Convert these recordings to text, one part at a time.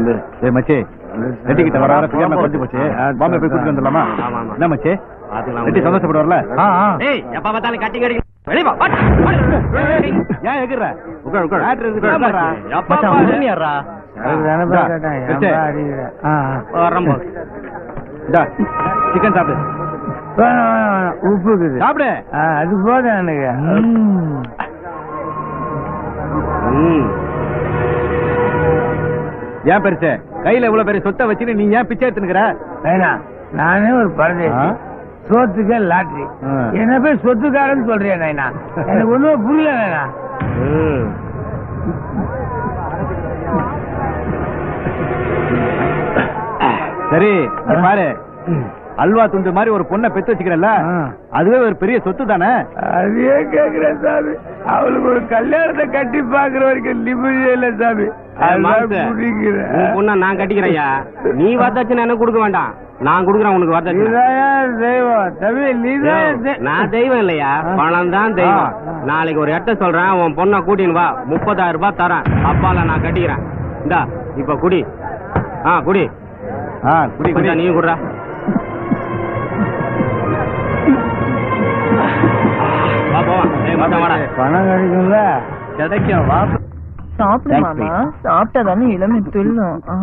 ஏய் மச்சி ரெட்டி கிட்ட வர வர பிரியாம குறைஞ்சு போச்சு பாம்பே போய் கூட்டிட்டு வந்துடலாமா ஆமா, ஆமா. என்ன மச்சி பாத்துக்கலாம். ரெட்டி சந்தோஷப்படுவார்ல ஏய் எப்ப பார்த்தாலும் கட்டி கட்டி வெளிய வா வாட், வாட். ஏன் எகிற உட்கார் உட்கார் மேட்ரு இருக்கு ஏன் உட்கார்றா. மச்சி? எப்ப பாரு. இந்தா, வச்சு. வர்றேன் பாரு. இந்தா, சிக்கன் சாப்பிடு உப்பு இருக்குது சாப்பிடு அது போதும் எனக்கு ம். ஏன் பெருசு கையில இவ்வளவு பெரிய சொத்தை வச்சுட்டு நீ ஏன் பிச்சை எடுத்துனுக்குற வேணா நானே ஒரு பரதேசி ஆ? சோத்துக்கே லாட்ரி ஆ. என்ன போய் சொத்துக்காரன்னு சொல்றேன் நைனா எனக்கு ஒண்ணுமே புரியல நைனா ம். சரி இங்க பாரு அல்வா துண்டு மாதிரி ஒரு பொண்ணை பெத்து வச்சுக்கிறல்ல ஆ. அதுவே ஒரு பெரிய சொத்து தானே அது ஏன் கேக்குறேன் சாமி அவளுக்கு ஒரு கல்யாணத்தை கட்டி பாக்குற வரைக்கும் நிம்மதியே இல்ல சாமி ஏய், அதான் மாம்சு, குடிக்கிறேன். உன் பொண்ணை நான் கட்டிக்கிறேன்யா நீ வரதட்சணை எனக்கு கொடுக்க வேண்டாம் நான் கொடுக்குறேன் உனக்கு வரதட்சணை நீதாயா தெய்வம் தம்பி நீதான் ஏய், தெ- நான் தெய்வம் இல்லையா ஆ. பணம் தான் தெய்வம் ஆ. நாளைக்கு ஒரு இடத்த சொல்றேன் உன் பொண்ணை கூட்டின்னு வா முப்பதாயிரம் ரூபாய் தரேன் அப்பால நான் கட்டிக்கிறேன் இந்தா இப்ப குடி ஆ குடி ஆ குடி குடி கொஞ்சம் நீயும் குடுறா வா போவா ஏய் மச்சான் வாடா பணம் கிடைக்கும்ல கிடைக்கும் வா சாப்பிடு மாமா சாப்பிட்டாதானே இளமை துள்ளும் ஆ.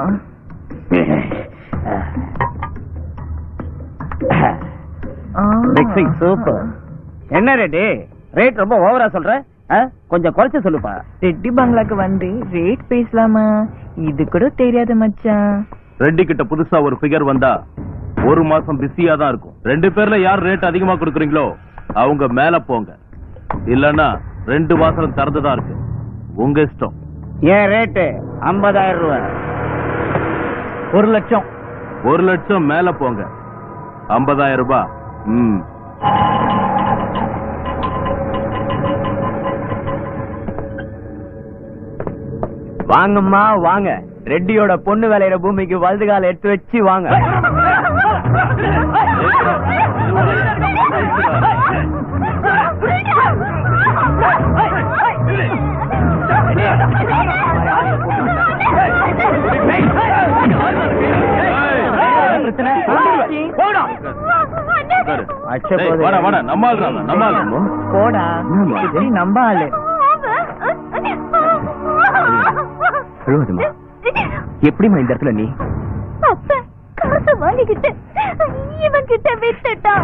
ஆ. சூப்பர் என்ன ரேட்டு ரேட் ரொம்ப ஓவரா சொல்ற ஆ? கொஞ்சம் குறைச்சு சொல்லுப்பா ரெட்டி பங்களாக்கு வந்து ரேட் பேசலாமா இது கூட தெரியாது மச்சான் ரெட்டி கிட்ட புதுசா ஒரு ஃபிகர் வந்தா ஒரு மாசம் பிஸியா தான் இருக்கும் ரெண்டு பேர்ல யார் ரேட் அதிகமா கொடுக்குறீங்களோ அவங்க மேல போங்க இல்லன்னா ரெண்டு வாசலும் திறந்துதான் இருக்கு உங்க இஷ்டம் ஏன் ரேட்டு ஐம்பதாயிரம் ரூபாய் ஒரு லட்சம் ஒரு லட்சம் மேல போங்க ஐம்பதாயிரம் ரூபாய் ம் வாங்கம்மா வாங்க ரெட்டியோட பொண்ணு விளையிற பூமிக்கு வலது கால எடுத்து வச்சு வாங்க உட்காரு. அச்ச டேய், போதே. வாடா வாடா நம்மால் தான் நம்மால் போடா எப்படி நம்ப ஆளு எப்படிமா இந்த இடத்துல நீ அப்ப காசு வாங்கிக்கிட்டு இவன் கிட்ட வித்துட்டா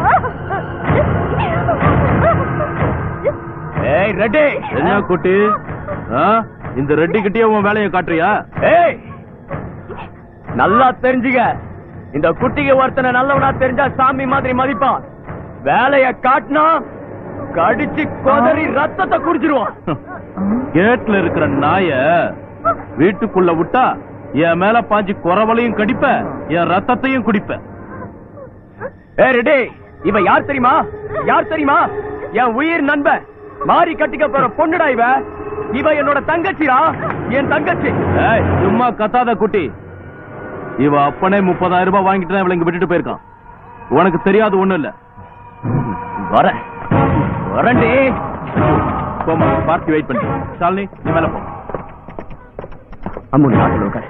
ஏய் ரெட்டி என்ன குட்டி ஆ? இந்த ரெட்டி கிட்டே உன் வேலையை காட்டுறியா ஏய் நல்லா தெரிஞ்சுக்க இந்த குட்டிக்கு ஒருத்தனை நல்லவனா தெரிஞ்சா சாமி மாதிரி மதிப்பான் வேலைய காட்டினா கடிச்சு கொதறி ரத்தத்தை குடிச்சிருவான் கேட்ல இருக்கிற நாய வீட்டுக்குள்ள விட்டா என் மேல பாஞ்சு குறவலையும் கடிப்ப என் ரத்தத்தையும் குடிப்ப ஏய் ரெட்டி இவ யார் தெரியுமா யார் தெரியுமா என் உயிர் நண்பன் மாறி கட்டிக்க போற பொண்ணுடா இவ இவ என்னோட தங்கச்சிடா என் தங்கச்சி ஏய், சும்மா கத்தாத குட்டி இவ அப்பனே முப்பதாயிரம் ரூபாய் வாங்கிட்டு தான் இவளை இங்க விட்டுட்டு போயிருக்கான் உனக்கு தெரியாது ஒண்ணும் இல்ல வர வரண்டி போமா பார்ட்டி வெயிட் பண்ணி ஷாலினி நீ மேல போ அம்மு நாட்டில் உட்கார்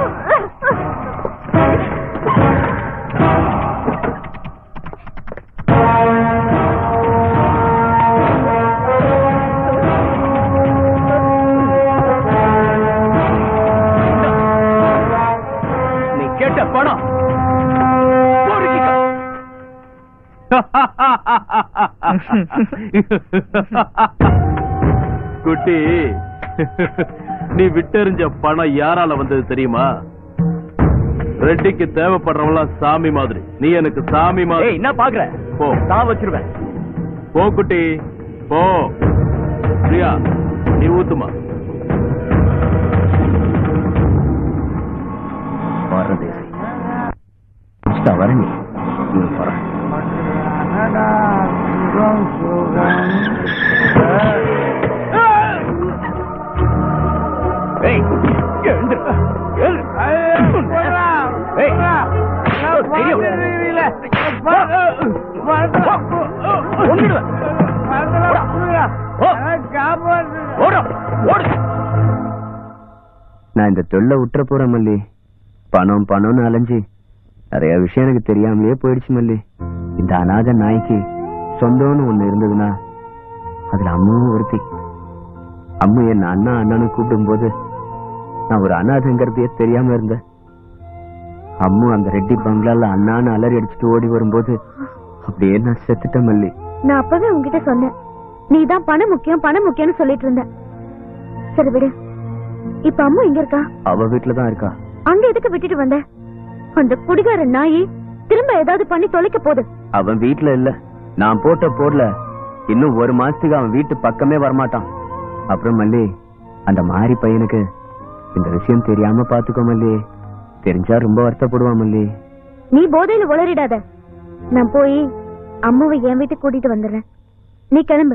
நீ கேட்ட பணம் பொறுக்கிக்கோ. குட்டி நீ விட்டெறிஞ்ச பணம் யாரால வந்தது தெரியுமா ரெட்டிக்கு தேவைப்படுறவங்களாம் சாமி மாதிரி நீ எனக்கு சாமி ஏய் மாதிரி என்ன பாக்குற போ தான் வச்சிருவேன் போ குட்டி போ பிரியா நீ ஊத்துமா வர நீ வர சுகம் சுகம் ஏய் எழுந்துரு. எழுந்துரு. ஏய், தெரியும். கொன்னுடுவேன். ஓ. ஓடு. ஓடு. நான் இந்த தொல்லை விட்டுற போறேன் மல்லி பணம் பணம்னு அலைஞ்சு நிறைய விஷயம் எனக்கு தெரியாமலே போயிடுச்சு மல்லி இந்த அநாத நாய்க்கு சொந்தம்னு ஒண்ணு இருந்ததுன்னா அதுல அம்மாவும் ஒருத்தி அம்மு என்ன அண்ணா அண்ணான்னு கூப்பிடும்போது நான் ஒரு அநாதங்கிறதையே தெரியாம இருந்தேன் அம்மு அந்த ரெட்டி பங்களால அண்ணான்னு அலறி அடிச்சுட்டு ஓடி வரும்போது அப்படியே நான் செத்துட்டேன் மல்லி நான் அப்பவே உன்கிட்ட சொன்னேன் நீ தான் பணம் முக்கியம் பணம் முக்கியம்னு சொல்லிட்டு இருந்த சரி விடு இப்ப அம்மா எங்க இருக்கா அவ வீட்டுல தான் இருக்கா அங்க எதுக்கு விட்டுட்டு வந்த அந்த குடிகார நாயி திரும்ப ஏதாவது பண்ணி தொலைக்க போகுது அவன் வீட்டுல இல்ல நான் போட்ட போர்ல இன்னும் ஒரு மாசத்துக்கு அவன் வீட்டு பக்கமே வரமாட்டான் அப்புறம் மல்லி அந்த மாரி பையனுக்கு இந்த விஷயம் தெரியாம பாத்துக்கோ மல்லி தெரிஞ்சா ரொம்ப வருத்தப்படுவான் மல்லி நீ போதையில உளறிடாத நான் போய் அம்மாவை என் வீட்டுக்கு கூட்டிட்டு வந்துடுறேன் நீ கிளம்பு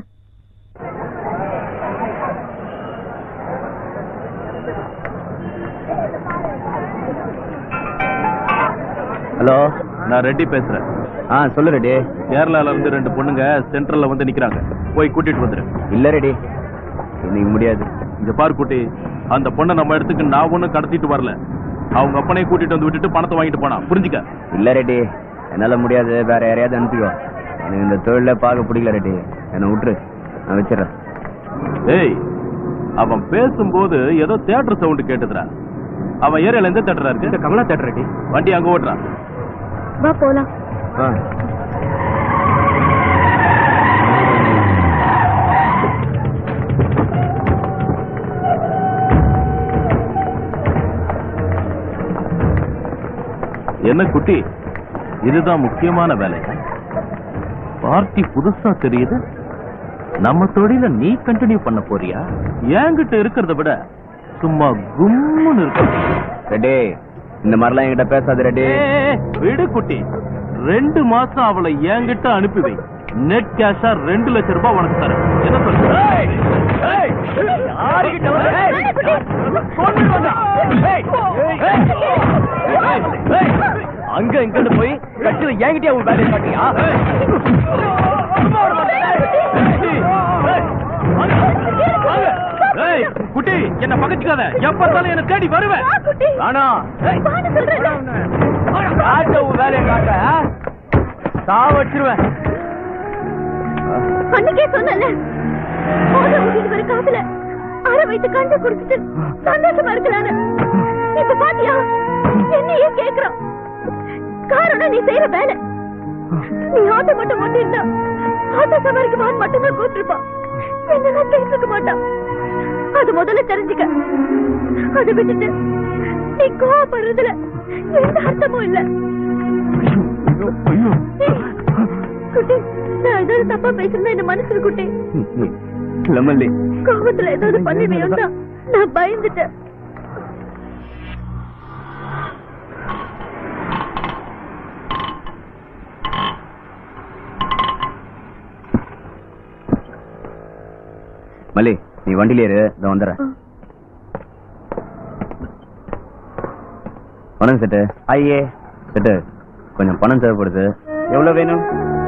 ஹலோ நான் ரெட்டி பேசுறேன் ஆ சொல்லு ரெடி கேரளால இருந்து ரெண்டு பொண்ணுங்க சென்ட்ரல்ல வந்து நிக்கிறாங்க போய் கூட்டிட்டு வந்துரு இல்ல ரெடி இன்னைக்கு முடியாது இங்க பாரு குட்டி அந்த பொண்ணை நம்ம இடத்துக்கு நான் ஒண்ணும் கடத்திட்டு வரல அவங்க அப்பனையும் கூட்டிட்டு வந்து விட்டுட்டு பணத்தை வாங்கிட்டு போனா புரிஞ்சுக்க இல்ல ரெடி என்னால முடியாது வேற யாரையாவது அனுப்பிக்கோ எனக்கு இந்த தொழில பார்க்க பிடிக்கல ரெடி என்ன விட்டுரு நான் வச்சிடறேன் ஏய் அவன் பேசும்போது ஏதோ தியேட்டர் சவுண்ட் கேட்டுதுடா அவன் ஏரியால எந்த தியேட்டரா இருக்கு கமலா தேட்டர் ரெட்டி வண்டி அங்க ஓட்டுறான் வா போலாம் ஆ என்ன குட்டி இதுதான் முக்கியமான வேலை பார்ட்டி புதுசா தெரியுது நம்ம தொழில நீ கண்டினியூ பண்ண போறியா என்கிட்ட இருக்கிறத விட சும்மா கும்முன்னு இருக்க ரெடி இந்த மாதிரிலாம் என்கிட்ட பேசாத ரெடி ஏய், விடு குட்டி ரெண்டு மாசம் அவளை என்கிட்ட அனுப்பி வை நெட் கேஷா ரெண்டு லட்சம் ரூபாய் உனக்கு தரேன் என்ன சொல்ற யாருகிட்ட வர? ஏய், கொண்டு வந்தா. ஏய், ஏய், ஏய், ஏய், அங்க இங்கிட்டு போய் கட்சியில என்கிட்டயே உன் வேலையை காட்டியா சும்மா விட மாட்டேன். ஏய், ஏய், வாங்க, வாங்க. ஏய், குட்டி என்ன பகச்சுக்காத எப்ப என்ன தேடி வருவேன் ராணா, ஏய், வான்னு சொல்றேன்ல. காட்ட உன் வேலையை காட்ட ஆ? சாவச்சிருவேன் அன்னைக்கே சொன்னல போதை ஊத்திட்டு வர காசுல அரை வயித்து கண்டு குடிச்சிட்டு சந்தோஷமா இருக்கலான்னு இப்ப பாத்தியா என்னையே கேக்குறான் காரணம் நீ செய்யற வேலை நீ ஆட்டோ மட்டும் ஓட்டிருந்தா ஆட்டோ சவாரிக்கு வான் மட்டும்தான் கூட்டிருப்பான் என்னெல்லாம் கேட்டிருக்க மாட்டான் அது முதல்ல தெரிஞ்சுக்க அதை விட்டுட்டு நீ கோவப்படுறதுல எந்த அர்த்தமும் இல்ல ஏய், குட்டி நான் ஏதாவது தப்பா பேசுறேன்னா என்ன மனசுல குட்டி இல்ல மல்லி கோபத்துல ஏதாவது பண்ணிடுவேன் தான் நான் பயந்துட்டேன் மல்லி நீ வண்டியில ஏறு இதோ வந்துடுறேன் வணக்கம் செட்டு ஐயே செட்டு கொஞ்சம் பணம் தேவைப்படுது எவ்வளவு வேணும்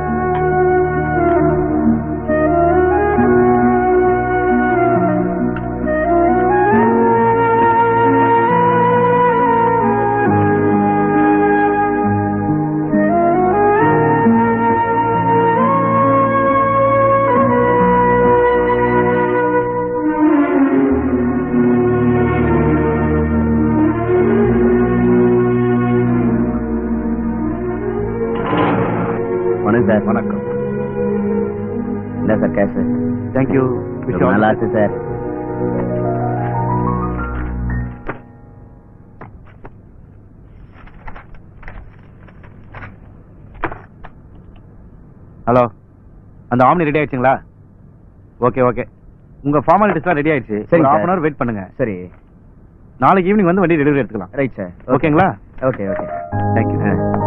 வணக்கம் சார் வணக்கம் இல்ல சார் கேஷ் தேங்க்யூ நல்லா இருக்கு சார் ஹலோ அந்த ஆம்னி ரெடி ஆயிடுச்சுங்களா ஓகே ஓகே உங்க ஃபார்மாலிட்டிஸ்லாம் ரெடி ஆயிடுச்சு சரி, ஒரு sir. Half an hour wait பண்ணுங்க சரி நாளைக்கு ஈவினிங் வந்து வண்டி டெலிவரி எடுத்துக்கலாம் ரைட் சார் ஓகேங்களா ஓகே ஓகே தேங்க்யூ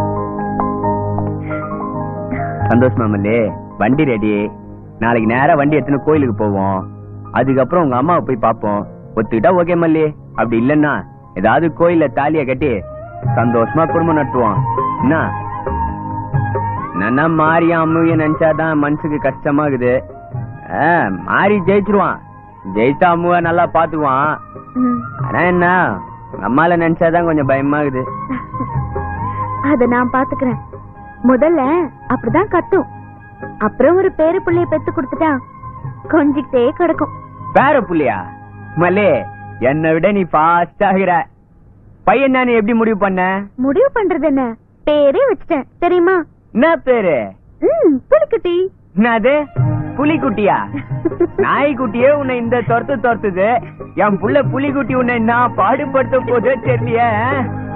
சந்தோஷமா மல்லி வண்டி ரெடி நாளைக்கு நேரா வண்டி எடுத்துன்னு கோயிலுக்கு போவோம் அதுக்கப்புறம் உங்க அம்மாவை போய் பார்ப்போம் ஒத்துக்கிட்டா ஓகே மல்லி அப்படி இல்லன்னா ஏதாவது கோயில்ல தாலிய கட்டி சந்தோஷமா குடும்பம் நடத்துவோம் என்ன என்னன்னா மாரியா அம்முவிய நினைச்சாதான் மனசுக்கு கஷ்டமா இருக்குது ஆ, மாறி ஜெயிச்சிருவான் ஜெயிச்சா அம்முவ நல்லா பாத்துக்குவான் ம். ஆனா என்ன அம்மால நினைச்சாதான் கொஞ்சம் பயமாகுது அத நான் பாத்துக்கிறேன் முதல்ல அப்படிதான் கத்தும் அப்புறம் ஒரு பேரு பிள்ளைய பெத்து கொடுத்துட்டா கொஞ்சிக்கிட்டே கிடக்கும் பேர புள்ளியா மல்லே என்னை விட நீ ஃபாஸ்ட் ஆகிற பையன் நான் எப்படி முடிவு பண்ண முடிவு பண்றது என்ன பேரே வச்சுட்டேன் தெரியுமா என்ன பேரு ம் புலிக்குட்டி என்னது புலிக்குட்டியா நாய்க்குட்டியே உன்னை இந்த துரத்து துரத்துது என் புள்ள புலிக்குட்டி உன்னை நான் பாடுபடுத்த போதே தெரியலையே